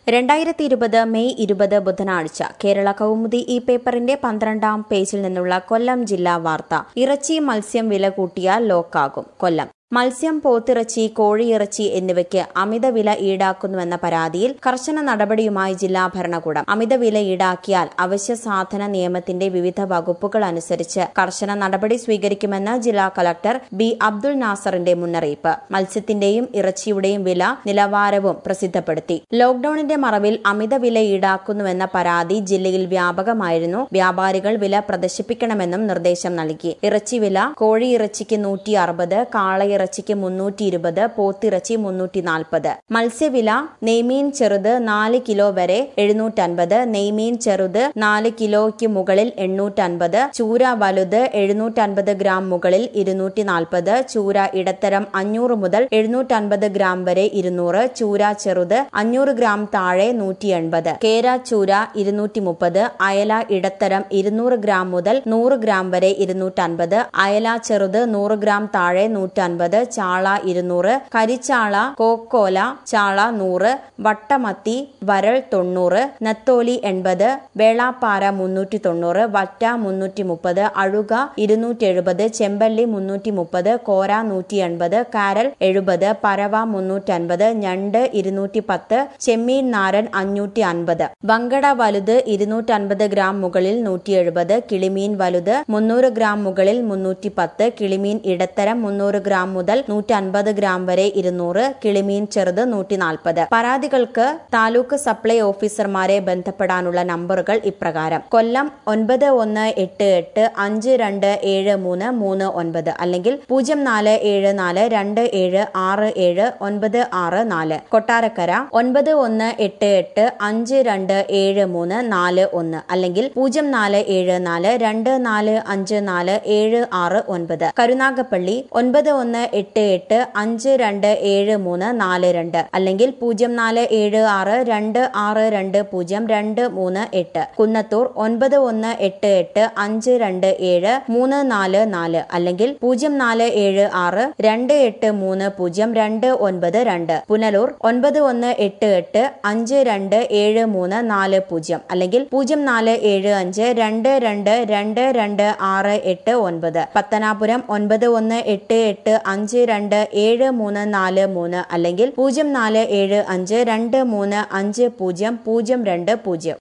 രണ്ടായിരത്തി ഇരുപത് മെയ് ഇരുപത് ബുധനാഴ്ച കേരള കൗമുദി ഈ പേപ്പറിന്റെ പന്ത്രണ്ടാം പേജിൽ നിന്നുള്ള കൊല്ലം ജില്ലാ വാർത്ത ഇറച്ചി മത്സ്യം വില കൂട്ടിയാൽ ലോക്കാകും കൊല്ലം മത്സ്യം പോത്തിറച്ചി കോഴിയിറച്ചി എന്നിവയ്ക്ക് അമിത വില ഈടാക്കുന്നുവെന്ന പരാതിയിൽ കർശന നടപടിയുമായി ജില്ലാ ഭരണകൂടം അമിത വില ഈടാക്കിയാൽ അവശ്യ സാധന നിയമത്തിന്റെ വിവിധ വകുപ്പുകൾ അനുസരിച്ച് കർശന നടപടി സ്വീകരിക്കുമെന്ന് ജില്ലാ കളക്ടർ ബി അബ്ദുൾ നാസറിന്റെ മുന്നറിയിപ്പ് മത്സ്യത്തിന്റെയും ഇറച്ചിയുടെയും വില നിലവാരവും പ്രസിദ്ധപ്പെടുത്തി ലോക്ഡൌണിന്റെ മറവിൽ അമിത വില ഈടാക്കുന്നുവെന്ന പരാതി ജില്ലയിൽ വ്യാപകമായിരുന്നു വ്യാപാരികൾ വില പ്രദർശിപ്പിക്കണമെന്നും നിർദ്ദേശം നൽകി ഇറച്ചി വില കോഴിയിറച്ചിക്ക് നൂറ്റി അറുപത് കാളയിറച്ചിക്ക് മുന്നൂറ്റി ഇരുപത് പോത്തിറച്ചി മുന്നൂറ്റി നാൽപ്പത് മത്സ്യവില നെയ്മീൻ ചെറുത് നാല് കിലോ വരെ എഴുന്നൂറ്റൻപത് നെയ്മീൻ ചെറുത് നാല് കിലോയ്ക്ക് മുകളിൽ എണ്ണൂറ്റൻപത് ചൂര വലുത് എഴുന്നൂറ്റൻപത് ഗ്രാം മുകളിൽ ഇരുന്നൂറ്റി നാൽപ്പത് ചൂര ഇടത്തരം അഞ്ഞൂറ് മുതൽ എഴുന്നൂറ്റൻപത് ഗ്രാം വരെ ഇരുന്നൂറ് ചൂര ചെറുത് അഞ്ഞൂറ് ഗ്രാം താഴെ നൂറ്റി എൺപത് കേര ചൂര ഇരുന്നൂറ്റി മുപ്പത് അയല ഇടത്തരം ഇരുന്നൂറ് ഗ്രാം മുതൽ നൂറ് ഗ്രാം വരെ ഇരുന്നൂറ്റൻപത് അയല ചെറുത് നൂറ് ഗ്രാം താഴെ നൂറ്റൻപത് ചാള ഇരുന്നൂറ് കരിച്ചാള കോക്കോല ചാള നൂറ് വട്ടമത്തി വരൾ തൊണ്ണൂറ് നെത്തോലി എൺപത് വേളാപ്പാറ മുന്നൂറ്റി തൊണ്ണൂറ് വറ്റ മുന്നൂറ്റി മുപ്പത് അഴുക ഇരുന്നൂറ്റി എഴുപത് ചെമ്പല്ലി മുന്നൂറ്റി മുപ്പത് കോര നൂറ്റി എൺപത് കാരൽ എഴുപത് പരവ മുന്നൂറ്റൻപത് ഞണ്ട് ഇരുന്നൂറ്റി പത്ത് ചെമ്മീൻ നാരൻ അഞ്ഞൂറ്റി അൻപത് വങ്കട വലുത് ഇരുന്നൂറ്റൻപത് ഗ്രാം മുകളിൽ നൂറ്റി എഴുപത് കിളിമീൻ വലുത് മുന്നൂറ് ഗ്രാം മുകളിൽ മുന്നൂറ്റി പത്ത് കിളിമീൻ ഇടത്തരം മുന്നൂറ് ഗ്രാം മുതൽ നൂറ്റൻപത് ഗ്രാം വരെ ഇരുന്നൂറ് കിളിമീൻ ചെറുത് നൂറ്റി നാൽപ്പത് പരാതികൾക്ക് താലൂക്ക് സപ്ലൈ ഓഫീസർമാരെ ബന്ധപ്പെടാനുള്ള നമ്പറുകൾ ഇപ്രകാരം കൊല്ലം ഒൻപത് ഒന്ന് എട്ട് എട്ട് അഞ്ച് രണ്ട് ഏഴ് മൂന്ന് മൂന്ന് ഒൻപത് അല്ലെങ്കിൽ പൂജ്യം നാല് ഏഴ് നാല് രണ്ട് ഏഴ് ആറ് ഏഴ് ഒൻപത് ആറ് നാല് കൊട്ടാരക്കര ഒൻപത് ഒന്ന് എട്ട് എട്ട് അഞ്ച് രണ്ട് ഏഴ് മൂന്ന് നാല് ഒന്ന് അല്ലെങ്കിൽ പൂജ്യം നാല് ഏഴ് നാല് രണ്ട് നാല് അഞ്ച് നാല് ഏഴ് ആറ് ഒൻപത് കരുനാഗപ്പള്ളി ഒൻപത് ഒന്ന് എട്ട് എട്ട് അഞ്ച് രണ്ട് ഏഴ് മൂന്ന് നാല് രണ്ട് അല്ലെങ്കിൽ പൂജ്യം നാല് ഏഴ് ആറ് രണ്ട് ആറ് രണ്ട് പൂജ്യം രണ്ട് മൂന്ന് എട്ട് കുന്നത്തൂർ ഒൻപത് ഒന്ന് എട്ട് എട്ട് അഞ്ച് രണ്ട് ഏഴ് മൂന്ന് നാല് നാല് അല്ലെങ്കിൽ പൂജ്യം നാല് ഏഴ് ആറ് രണ്ട് എട്ട് മൂന്ന് പൂജ്യം രണ്ട് ഒൻപത് രണ്ട് പുനലൂർ ഒൻപത് ഒന്ന് എട്ട് എട്ട് അഞ്ച് രണ്ട് ഏഴ് മൂന്ന് നാല് പൂജ്യം അല്ലെങ്കിൽ പൂജ്യം നാല് ഏഴ് അഞ്ച് രണ്ട് രണ്ട് രണ്ട് രണ്ട് ആറ് എട്ട് ഒൻപത് പത്തനാപുരം ഒൻപത് ഒന്ന് എട്ട് എട്ട് അഞ്ച് രണ്ട് ഏഴ് മൂന്ന് നാല് മൂന്ന് അല്ലെങ്കിൽ പൂജ്യം നാല് ഏഴ് അഞ്ച് രണ്ട് മൂന്ന് അഞ്ച് പൂജ്യം പൂജ്യം രണ്ട് പൂജ്യം